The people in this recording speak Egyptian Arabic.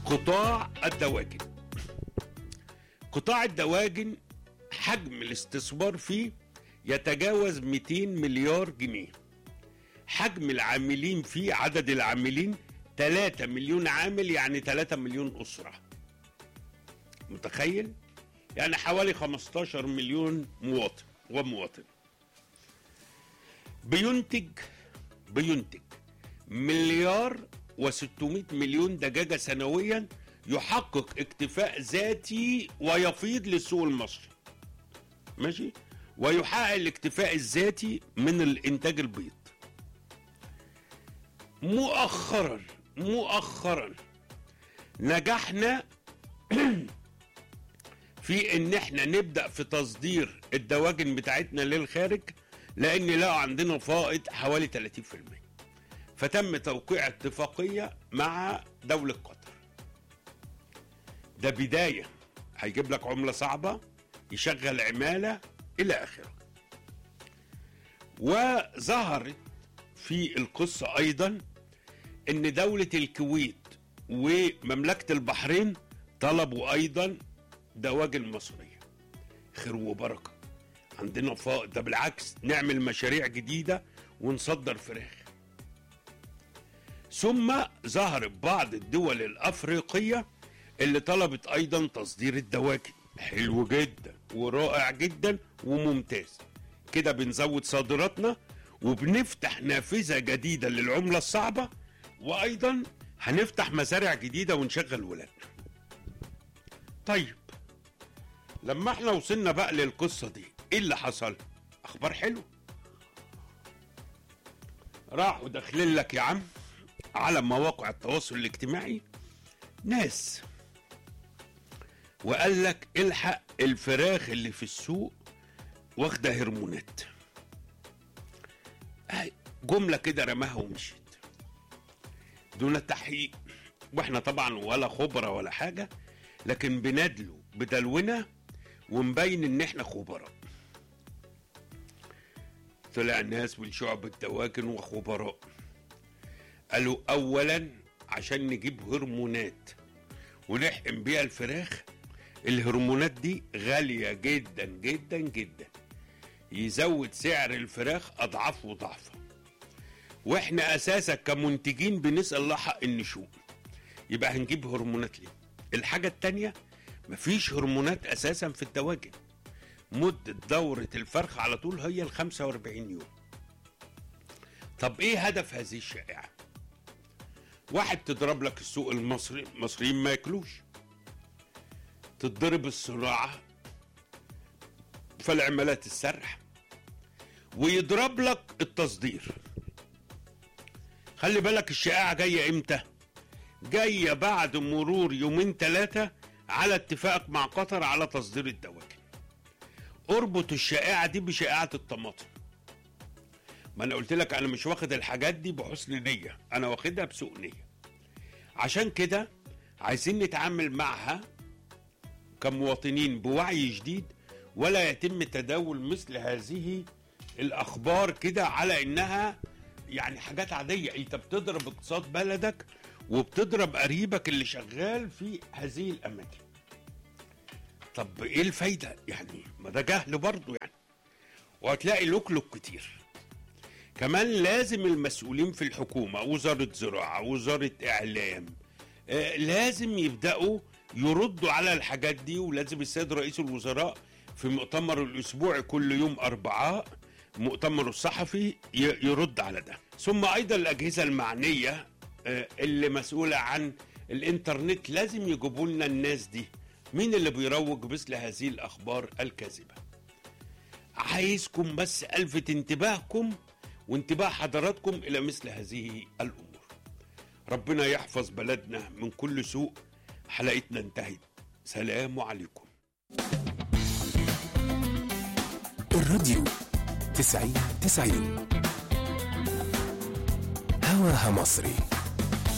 قطاع الدواجن قطاع الدواجن حجم الاستثمار فيه يتجاوز 200 مليار جنيه حجم العاملين فيه عدد العاملين 3 مليون عامل يعني 3 مليون أسرة متخيل؟ يعني حوالي 15 مليون مواطن ومواطن بينتج بينتج مليار و600 مليون دجاجة سنويا يحقق اكتفاء ذاتي ويفيض للسوق المصري ماشي ويحقق الاكتفاء الذاتي من الانتاج البيض مؤخرا مؤخرا نجحنا في ان احنا نبدا في تصدير الدواجن بتاعتنا للخارج لان لقوا عندنا فائض حوالي 30% فتم توقيع اتفاقيه مع دوله قطر ده بدايه هيجيب لك عمله صعبه يشغل عماله الى اخره وظهرت في القصه ايضا ان دوله الكويت ومملكه البحرين طلبوا ايضا دواجن مصريه خير وبركه عندنا فائض ده بالعكس نعمل مشاريع جديده ونصدر فراخ ثم ظهرت بعض الدول الافريقيه اللي طلبت ايضا تصدير الدواجن حلو جدا ورائع جدا وممتاز كده بنزود صادراتنا وبنفتح نافذه جديده للعمله الصعبه وايضا هنفتح مزارع جديده ونشغل ولادنا طيب لما احنا وصلنا بقى للقصه دي ايه اللي حصل اخبار حلو راحوا داخلين لك يا عم على مواقع التواصل الاجتماعي ناس وقال لك الحق الفراخ اللي في السوق واخده هرمونات أهي جمله كده رماها ومشيت دون تحقيق واحنا طبعا ولا خبره ولا حاجه لكن بندلو بدلونا ونبين ان احنا خبراء طلع ناس من شعب الدواجن وخبراء قالوا اولا عشان نجيب هرمونات ونحقن بيها الفراخ الهرمونات دي غالية جدا جدا جدا يزود سعر الفراخ اضعاف وضعفة واحنا اساسا كمنتجين بنسال الله حق النشوء يبقى هنجيب هرمونات ليه الحاجة التانية مفيش هرمونات اساسا في الدواجن مدة دورة الفرخ على طول هي ال 45 يوم طب ايه هدف هذه الشائعة واحد تضرب لك السوق المصري المصريين ما ياكلوش تضرب الصناعة فالعمالات السرح ويضرب لك التصدير خلي بالك الشائعة جاية امتى جاية بعد مرور يومين ثلاثة على اتفاقك مع قطر على تصدير الدواجن اربط الشائعة دي بشائعة الطماطم ما انا قلت لك انا مش واخد الحاجات دي بحسن نية انا واخدها بسوء نية عشان كده عايزين نتعامل معها كمواطنين بوعي جديد ولا يتم تداول مثل هذه الاخبار كده على انها يعني حاجات عاديه انت بتضرب اقتصاد بلدك وبتضرب قريبك اللي شغال في هذه الاماكن طب ايه الفايده يعني ما ده جهل برضه يعني وهتلاقي لوكلوك كتير كمان لازم المسؤولين في الحكومه وزاره زراعه وزاره اعلام آه لازم يبداوا يردوا على الحاجات دي ولازم السيد رئيس الوزراء في مؤتمر الاسبوعي كل يوم اربعاء مؤتمر الصحفي ي- يرد على ده ثم ايضا الاجهزه المعنيه آه، اللي مسؤوله عن الانترنت لازم يجيبوا لنا الناس دي مين اللي بيروج مثل هذه الاخبار الكاذبه عايزكم بس الفت انتباهكم وانتباه حضراتكم الى مثل هذه الامور ربنا يحفظ بلدنا من كل سوء حلقتنا انتهت سلام عليكم الراديو تسعين تسعين هواها مصري